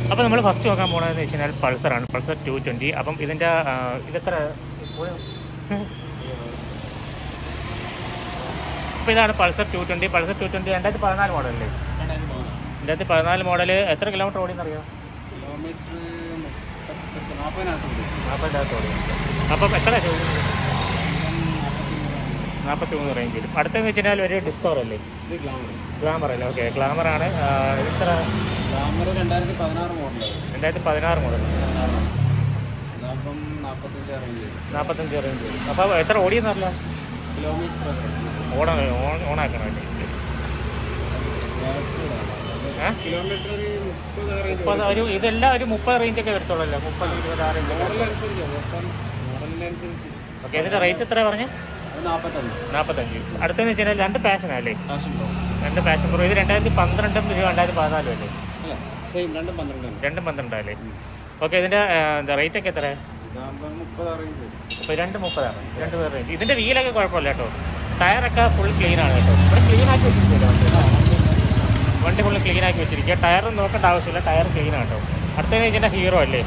അപ്പോൾ നമ്മൾ ഫസ്റ്റ് നോക്കാൻ പോകണമെന്ന് വെച്ച് കഴിഞ്ഞാൽ പൾസറാണ് പൾസർ ടു ട്വൻറ്റി അപ്പം ഇതിൻ്റെ ഇതെത്ര അപ്പോൾ ഇതാണ് Pulsar two twenty Pulsar two twenty രണ്ടായിരത്തി പതിനാല് മോഡലല്ലേ രണ്ടായിരത്തി പതിനാല് മോഡൽ എത്ര കിലോമീറ്റർ ഓടിയെന്നറിയാം കിലോമീറ്റർ നാൽപ്പതിനകത്തുണ്ട് നാൽപ്പതിനകത്ത് ഓടി അപ്പം എത്ര ചോദിക്കുന്നത് നാൽപ്പത്തി മൂന്ന് റേഞ്ച് വരും അടുത്തെന്ന് വെച്ച് കഴിഞ്ഞാൽ ഒരു ഡിസ്കവർ അല്ലേ ഇത് ഗ്ലാമർ ഗ്ലാമർ അല്ലേ ഓക്കെ ഗ്ലാമറാണ് എത്ര ഗ്ലാമർ രണ്ടായിരത്തി പതിനാറ് മോഡലാണ് രണ്ടായിരത്തി പതിനാറ് മോഡൽ ഇതാകുമ്പം നാൽപ്പത്തഞ്ച് റേഞ്ച് വരും നാൽപ്പത്തഞ്ച് റേഞ്ച് വരും അപ്പോൾ എത്ര ഓടിയെന്ന് പറഞ്ഞാൽ കിലോമീറ്റർ ഓണ ഓൺ ഓണാക്കണം അല്ലേ ഏ? കിലോമീറ്റർ ഒരു മുപ്പത് റേഞ്ച് മുപ്പത് ഒരു ഇതെല്ലാം ഒരു മുപ്പത് റേഞ്ചൊക്കെ വരത്തുള്ളല്ലോ മുപ്പത് ഇരുപത് ആ റേഞ്ച് മോഡലനുസരിച്ച് മൊത്തം മോഡലിനനുസരിച്ച് ഓക്കെ ഇതിൻ്റെ റേറ്റ് എത്ര പറഞ്ഞ് അത് നാൽപ്പത്തഞ്ച് നാൽപ്പത്തഞ്ച് അടുത്തെന്ന് വെച്ച് കഴിഞ്ഞാൽ രണ്ട് പാഷനല്ലേ ഫാഷൻ പ്രോ രണ്ട് പാഷൻ പ്രോ ഇത് രണ്ടായിരത്തി പന്ത്രണ്ടും ഇത് രണ്ടായിരത്തി പതിനാലും അല്ലേ അല്ല സെയിം രണ്ടും പന്ത്രണ്ട് രണ്ടും പന്ത്രണ്ടല്ലേ ഓക്കെ ഇതിൻ്റെ എന്താ റേറ്റ് ഒക്കെ എത്ര ഇതാകുമ്പം മുപ്പത് റേഞ്ച് വരും ഇപ്പോൾ രണ്ട് മുപ്പതാണ് രണ്ട് പേർ റേഞ്ച് ഇതിൻ്റെ വീലൊക്കെ കുഴപ്പമില്ല കേട്ടോ ടയറൊക്കെ ഫുൾ ക്ലീൻ ആണ് കേട്ടോ ഇവിടെ ക്ലീൻ ആക്കി വെച്ചിരിക്കില്ല വണ്ടി ഫുൾ ക്ലീൻ ആക്കി വെച്ചിരിക്കുക ടയർ നോക്കേണ്ട ആവശ്യമില്ല ടയർ ക്ലീൻ ആണ് കേട്ടോ അടുത്തതെന്ന് വെച്ചാൽ ഹീറോ അല്ലേ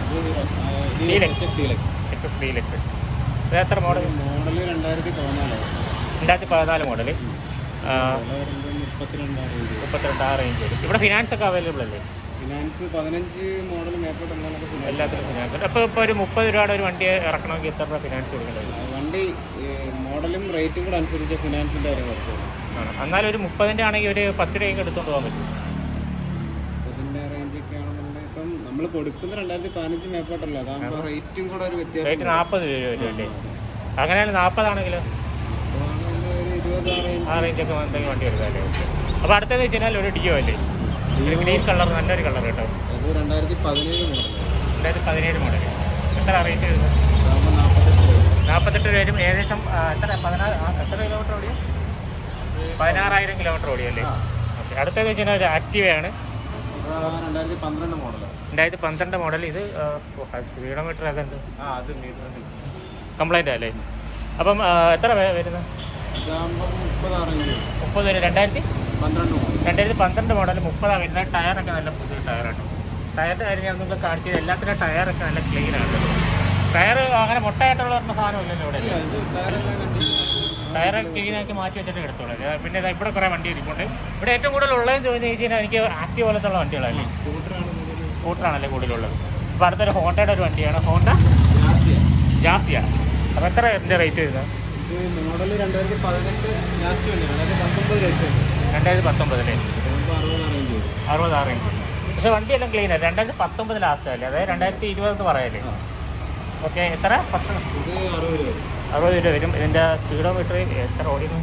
ഡീലക്സ് ഡീലക്സ് എക്സ് ഡീലക്സ് ഇത് എത്ര മോഡൽ മോഡൽ രണ്ടായിരത്തി പതിനാലാണ് രണ്ടായിരത്തി പതിനാല് മോഡൽ മുപ്പത്തിരണ്ടാം റേഞ്ച് മുപ്പത്തിരണ്ട് ആ റേഞ്ച് വരും ഇവിടെ ഫിനാൻസ് ഒക്കെ അവൈലബിൾ അല്ലേ ഫിനാൻസ് പതിനഞ്ച് മോഡൽ മേപ്പോട്ടുള്ളതൊക്കെ ഫിനാൻസ് എല്ലാത്തിനും ഫിനാൻസ് ഉണ്ട് അപ്പോൾ ഇപ്പോൾ ഒരു മുപ്പത് രൂപയുടെ ഒരു വണ്ടി ഇറക്കണമെങ്കിൽ എത്ര രൂപ ഫിനാൻസ് കൊടുക്കേണ്ടത് വണ്ടി മോഡലും റേറ്റും കൂടെ അനുസരിച്ച് ഫിനാൻസിൻ്റെ കാര്യങ്ങളൊക്കെ വരും. ആണ് എന്നാലും ഒരു മുപ്പതിൻ്റെ ആണെങ്കിൽ ഒരു പത്ത് രൂപയ്ക്ക് എടുത്തുകൊണ്ട് പോകാൻ പറ്റും ഇതിൻ്റെ റേഞ്ചൊക്കെ ആണെന്നുണ്ടെങ്കിൽ ഇപ്പം നമ്മൾ കൊടുക്കുന്ന രണ്ടായിരത്തി പതിനഞ്ച് മേപ്പോട്ടല്ല അതാകുമ്പോൾ റേറ്റും കൂടെ ഒരു വ്യത്യാസം റേറ്റ് നാൽപ്പത് രൂപ വരും അല്ലേ അങ്ങനെയാണെങ്കിൽ നാൽപ്പതാണെങ്കിലോ അതാണെങ്കിൽ ഒരു ഇരുപത് ആ റേഞ്ച് ആ റേഞ്ചൊക്കെ എന്തെങ്കിലും വണ്ടി എടുക്കാം അല്ലേ ഓക്കെ അപ്പോൾ അടുത്തതെന്ന് വെച്ച് കഴിഞ്ഞാൽ ഒരു ഡിയോ അല്ലേ ഒരു ഗ്രീൻ കളർ നല്ലൊരു കളർ കേട്ടോ അത് രണ്ടായിരത്തി പതിനേഴ് മോഡലാണ് രണ്ടായിരത്തി പതിനേഴ് മോഡൽ എത്ര റേറ്റ് വരുന്നത് അതാകുമ്പോൾ നാൽപ്പത്തെട്ട് രൂപ നാൽപ്പത്തെട്ട് രൂപ വരും ഏകദേശം ആ, എത്ര പതിനാറ് ആ, എത്ര കിലോമീറ്റർ ഓടിയോ പതിനാറായിരം കിലോമീറ്റർ ഓടിയല്ലേ ആ. ഓക്കെ അടുത്തതെന്ന് വെച്ച് കഴിഞ്ഞാൽ ഒരു ആക്റ്റീവയാണ് അത് രണ്ടായിരത്തി പന്ത്രണ്ട് മോഡലാണ് രണ്ടായിരത്തി പന്ത്രണ്ട് മോഡൽ ഇത് കിലോമീറ്റർ അതെന്ത് ആ അത് മീറ്റർ കംപ്ലൈൻ്റ് അല്ലേ അപ്പം ആ, എത്ര വേ- വരുന്നത് ഇതാകുമ്പോൾ മുപ്പത് ആ റേഞ്ച് വരും മുപ്പത് വരും രണ്ടായിരത്തി പന്ത്രണ്ട് മോഡൽ രണ്ടായിരത്തി പന്ത്രണ്ട് മോഡൽ മുപ്പതാണ് വരുന്നത് ടയറൊക്കെ നല്ല പുതിയ ടയറാണ് ടയറിൻ്റെ കാര്യം ഞാൻ നിങ്ങൾക്ക് കാണിച്ചത് എല്ലാത്തിൻ്റെ ടയറൊക്കെ നല്ല ക്ലീൻ ആണ് ടയർ അങ്ങനെ മൊട്ടയായിട്ടുള്ള പറഞ്ഞ സാധനം ഇല്ലല്ലോ ഇവിടെ ഇല്ല ഇത് ടയറെല്ലാം കണ്ടിട്ട് ടയർ ക്ലീൻ ആക്കി മാറ്റി വെച്ചിട്ട് എടുത്തോളൂ ഇത് പിന്നെ ദാ ഇവിടെ കുറേ വണ്ടി ഇരിപ്പുണ്ട് ഇവിടെ ഏറ്റവും കൂടുതൽ ഉള്ളതെന്ന് ചോദിച്ചു കഴിഞ്ഞാൽ എനിക്ക് ആക്റ്റീവ് പോലത്തുള്ള വണ്ടികളല്ലേ സ്കൂട്ടറാണ് കൂടുതൽ സ്കൂട്ടറാണല്ലേ കൂടുതലുള്ളത് അപ്പോൾ അടുത്തൊരു ഹോണ്ടയുടെ ഒരു വണ്ടിയാണ് ഹോണ്ട ജാസ്തിയ ജാസിയ അപ്പോൾ എത്ര ഇതിൻ്റെ റേറ്റ് വരുന്നത് ഇത് മോഡൽ രണ്ടായിരത്തി പതിനെട്ട് ജാസ്തി ഉണ്ട് രണ്ടായിരത്തി പത്തൊമ്പത് ലക്ഷം രണ്ടായിരത്തി പത്തൊമ്പതിലെ ഇതാകുമ്പോൾ അറുപത് ആ റേഞ്ച് വരും അറുപത് ആറ് ഇഞ്ച് പക്ഷെ വണ്ടിയെല്ലാം ക്ലീൻ ആണ് രണ്ടായിരത്തി പത്തൊമ്പത് ലാസ്റ്റ് അല്ലേ അതായത് രണ്ടായിരത്തി ഇരുപതെന്ന് പറയല്ലേ ആ ഓക്കെ എത്ര പത്ത് ഇത് അറുപത് രൂപ വരും അറുപത് രൂപ വരും ഇതിൻ്റെ കിലോമീറ്റർ എത്ര ഓടിക്കുന്നു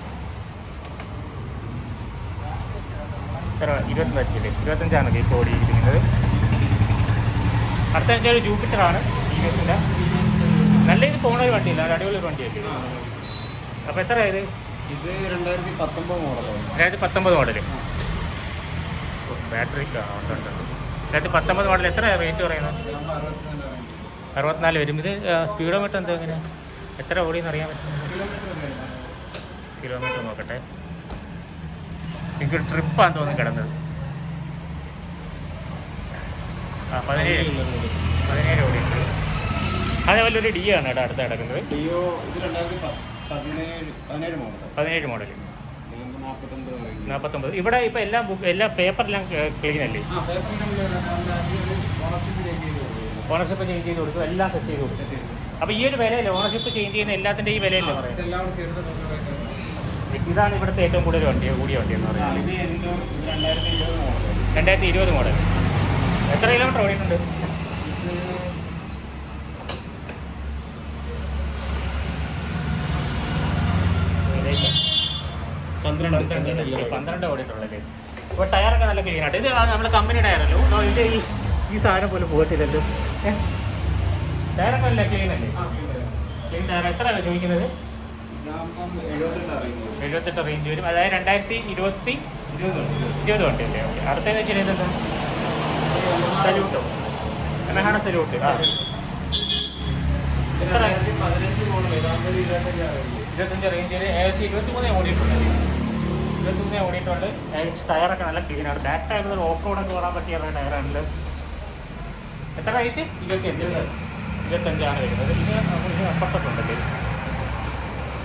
എത്ര ഇരുപത്തഞ്ചില് ഇരുപത്തഞ്ചാണ് ഇപ്പോൾ ഓടിയിരിക്കുന്നത് അടുത്ത വെച്ചാൽ ഒരു ജൂപ്പിറ്ററാണ് ടി വി എസിൻ്റെ നല്ല ഇത് പോണ ഒരു വണ്ടിയില്ല ഒരു അടിപൊളി ഒരു വണ്ടിയല്ലേ ആ അപ്പോൾ എത്ര ഇത് ഇത് രണ്ടായിരത്തി പത്തൊമ്പത് മോഡലാണ് രണ്ടായിരത്തി പത്തൊമ്പത് മോഡൽ ബാറ്ററി ഉണ്ട് ഉണ്ട് രണ്ടായിരത്തി പത്തൊമ്പത് മോഡൽ എത്ര റേറ്റ് പറയുന്നത് ഇതാകുമ്പോൾ അറുപത്തിനാല് റേഞ്ച് അറുപത്തിനാല് വരും ഇത് സ്പീഡോമീറ്റർ എന്താ എങ്ങനെ എത്ര ഓടിയെന്ന് അറിയാൻ പറ്റും കിലോമീറ്റർ കിലോമീറ്റർ നോക്കട്ടെ എനിക്ക് ട്രിപ്പാന്ന് തോന്നുന്നു കിടന്നത് ആ പതിനേഴ് പതിനേഴ് ഓടിയിട്ടുണ്ട് അതേപോലെ ഒരു ഡി ആണ് കേട്ടോ അടുത്ത് കിടക്കുന്നത് ഡിയോ ഇത് രണ്ടായിരത്തി പ- പതിനേഴ് പതിനേഴ് മോഡലാണ് പതിനേഴ് മോഡൽ ഇതാകുമ്പോൾ നാൽപ്പത്തൊമ്പത് റേഞ്ച് നാൽപ്പത്തൊമ്പത് ഇവിടെ ഇപ്പോൾ എല്ലാം ബുക്ക് എല്ലാ പേപ്പറെല്ലാം ക്ലീൻ അല്ലേ ആ പേപ്പറിൻ്റെ ഓണർഷിപ്പ് ചേഞ്ച് ചെയ്ത് കൊടുക്കും ഓണർഷിപ്പ് ചേഞ്ച് ചെയ്ത് കൊടുക്കും എല്ലാം സെറ്റ് ചെയ്ത് കൊടുക്കും അപ്പോൾ ഈ ഒരു വിലയല്ലേ ഓണർഷിപ്പ് ചേഞ്ച് ചെയ്യുന്ന എല്ലാത്തിൻ്റെ ഈ വിലയല്ലേ പറയുന്നത് ഇതെല്ലാം കൂടെ ചേർത്ത് തൊണ്ണൂറ് റേറ്റ് ഇതാണ് ഇവിടുത്തെ ഏറ്റവും കൂടുതൽ വണ്ടി കൂടിയ വണ്ടി എന്ന് ആ പറയുന്നത് ഇത് എന്തോ ഇത് രണ്ടായിരത്തി ഇരുപത് മോഡലാണ് രണ്ടായിരത്തി ഇരുപത് മോഡൽ എത്ര കിലോമീറ്റർ ഓടിയിട്ടുണ്ട് ഇത് പന്ത്രണ്ട് പന്ത്രണ്ട് ഇല്ല പന്ത്രണ്ട് ഓടിയിട്ടുള്ളത് ഇപ്പോൾ ടയറൊക്കെ നല്ല ക്ലീൻ ആയിട്ട് ഇത് നമ്മുടെ കമ്പനി ടയറല്ലോ നോ, ഇതിന്റെ ഈ ഈ സാധനം പോലും പോകത്തില്ലല്ലോ ഏ? ടയറൊക്കെ അല്ലേ ക്ലീൻ അല്ലേ ആ, ഉണ്ട്. ക്ലീൻ ടയർ എത്ര ചോദിക്കുന്നത് ഇതാകുമ്പം എഴുപത്തെട്ട് അറിയുന്നു എഴുപത്തെട്ട് റേഞ്ച് വരും അതായത് രണ്ടായിരത്തി ഇരുപത്തി ഇരുപത് ഇരുപത് വണ്ടി അല്ലേ ഓക്കെ അടുത്തതെന്ന് വെച്ച് കഴിഞ്ഞാൽ എന്താ സല്യൂട്ടോ എന്നാണ് സല്യൂട്ട് ആ രണ്ടായിരത്തി പതിനഞ്ച് മോഡൽ ഇതാകുമ്പോൾ ഇരുപത്തഞ്ച് അറിയുന്നു ഇരുപത്തഞ്ച് റേഞ്ചിൽ ഏകദേശം ഇരുപത്തിമൂന്നേ ഓടിയിട്ടുണ്ട് ഇരുപത്തിമൂന്നേ ഓടിയിട്ടുണ്ട് ഏകദേശം ടയറൊക്കെ നല്ല ക്ലീനാണ് ബാക്ക് ടയർ ഓഫ് റോഡൊക്കെ ഓടാൻ പറ്റിയ ടയറാണല്ലോ എത്ര റേറ്റ് ഇരുപത്തി അഞ്ച് ഇരുപത്തഞ്ച്. ഇരുപത്തഞ്ചാണ് വരുന്നത് ഇത് നമുക്ക് ഇത് അപ്പുറത്തൊക്കെ ഉണ്ട്